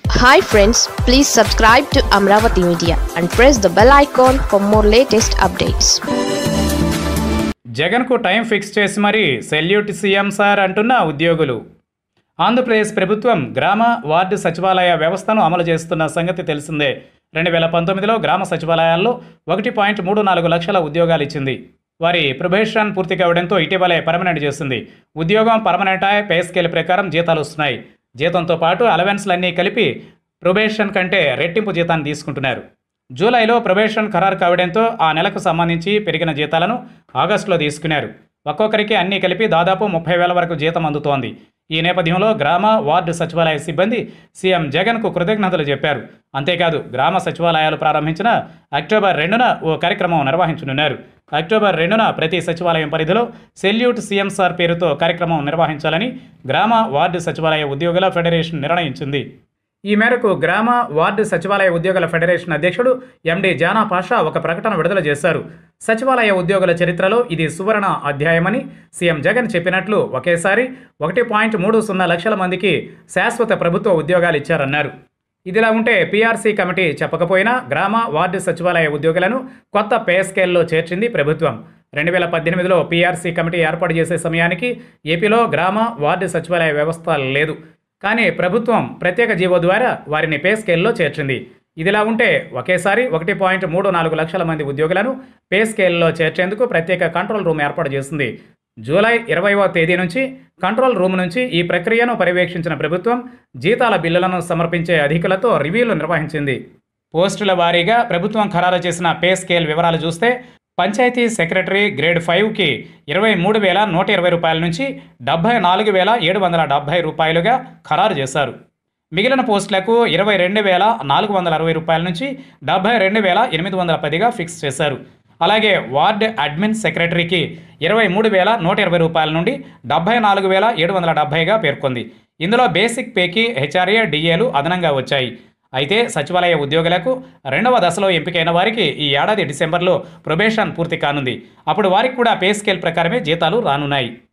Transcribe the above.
hi friends please subscribe to Amaravati media and press the bell icon for more latest updates జగన్కు time fix చేసి మరీ salute CM sir అంటున్న ఉద్యోగులు ఆంధ్రప్రదేశ్ ప్రభుత్వం గ్రామ వార్డు సచివాలయ వ్యవస్థను అమలు చేస్తున్న సంగతి తెలిసిందే రెండు వేల పంతొమ్మిదిలో గ్రామ సచివాలయాల్లో ఒకటి పాయింట్ మూడు నాలుగు లక్షల ఉద్యోగాలు ఇచ్చింది వారి ప్రొబేషన్ పూర్తి కావడంతో ఇటీవలే పర్మనెంట్ చేసింది ఉద్యోగం పర్మనెంట్ అయి పే స్కేల్ ప్రకారం జీతాలు వస్తున్నాయి జీతంతో పాటు అలవెన్స్లన్నీ కలిపి ప్రొబేషన్ కంటే రెట్టింపు జీతాన్ని తీసుకుంటున్నారు జూలైలో ప్రొబేషన్ ఖరారు కావడంతో ఆ నెలకు సంబంధించి పెరిగిన జీతాలను ఆగస్టులో తీసుకున్నారు ఒక్కొక్కరికి అన్నీ కలిపి దాదాపు ముప్పై వేల వరకు జీతం అందుతోంది ఈ నేపథ్యంలో గ్రామ వార్డు సచివాలయ సిబ్బంది సీఎం జగన్కు కృతజ్ఞతలు చెప్పారు అంతేకాదు గ్రామ సచివాలయాలు ప్రారంభించిన అక్టోబర్ రెండున ఓ కార్యక్రమం నిర్వహించనున్నారు అక్టోబర్ రెండున ప్రతి సచివాలయం పరిధిలో సెల్యూట్ సీఎం సార్ పేరుతో కార్యక్రమం నిర్వహించాలని గ్రామ వార్డు సచివాలయ ఉద్యోగుల ఫెడరేషన్ నిర్ణయించింది ఈ మేరకు గ్రామ వార్డు సచివాలయ ఉద్యోగుల ఫెడరేషన్ అధ్యక్షుడు ఎండి జానా పాషా ఒక ప్రకటన విడుదల చేశారు సచివాలయ ఉద్యోగుల చరిత్రలో ఇది సువర్ణ అధ్యాయమని సీఎం జగన్ చెప్పినట్లు ఒకేసారి ఒకటి పాయింట్ మూడు సున్నా లక్షల మందికి శాశ్వత ప్రభుత్వ ఉద్యోగాలు ఇచ్చారన్నారు ఇదిలా ఉంటే పీఆర్సీ కమిటీ చెప్పకపోయినా గ్రామ వార్డు సచివాలయ ఉద్యోగులను కొత్త పే స్కేల్లో చేర్చింది ప్రభుత్వం రెండు వేల పద్దెనిమిదిలో పీఆర్సీ కమిటీ ఏర్పాటు చేసే సమయానికి ఏపీలో గ్రామ వార్డు సచివాలయ వ్యవస్థ లేదు కానీ ప్రభుత్వం ప్రత్యేక జీవో ద్వారా వారిని పే స్కేల్లో చేర్చింది ఇదిలా ఉంటే ఒకేసారి ఒకటి పాయింట్ మూడు నాలుగు లక్షల మంది ఉద్యోగులను పే స్కేల్లో చేర్చేందుకు ప్రత్యేక కంట్రోల్ రూమ్ ఏర్పాటు చేసింది జూలై ఇరవైవ తేదీ నుంచి కంట్రోల్ రూమ్ నుంచి ఈ ప్రక్రియను పర్యవేక్షించిన ప్రభుత్వం జీతాల బిల్లులను సమర్పించే అధికులతో రివ్యూలు నిర్వహించింది పోస్టుల వారీగా ప్రభుత్వం ఖరారు చేసిన పే స్కేల్ వివరాలు చూస్తే పంచాయతీ సెక్రటరీ గ్రేడ్ ఫైవ్కి ఇరవై మూడు వేల నూట ఇరవై రూపాయల నుంచి డెబ్బై నాలుగు వేల ఏడు వందల డెబ్బై రూపాయలుగా ఖరారు చేశారు మిగిలిన పోస్టులకు ఇరవై రెండు వేల నాలుగు వందల అరవై రూపాయల నుంచి డెబ్బై రెండు వేల ఎనిమిది వందల పదిగా ఫిక్స్ చేశారు అలాగే వార్డ్ అడ్మిన్ సెక్రటరీకి ఇరవై మూడు వేల నూట ఇరవై రూపాయల నుండి డెబ్బై నాలుగు వేల ఏడు వందల డెబ్బైగా పేర్కొంది ఇందులో బేసిక్ పేకి హెచ్ఆర్ఏ డిఏలు అదనంగా వచ్చాయి అయితే సచివాలయ ఉద్యోగులకు రెండవ దశలో ఎంపికైన వారికి ఈ ఏడాది డిసెంబర్లో ప్రొబేషన్ పూర్తి కానుంది అప్పుడు వారికి కూడా పే స్కేల్ ప్రకారమే జీతాలు రానున్నాయి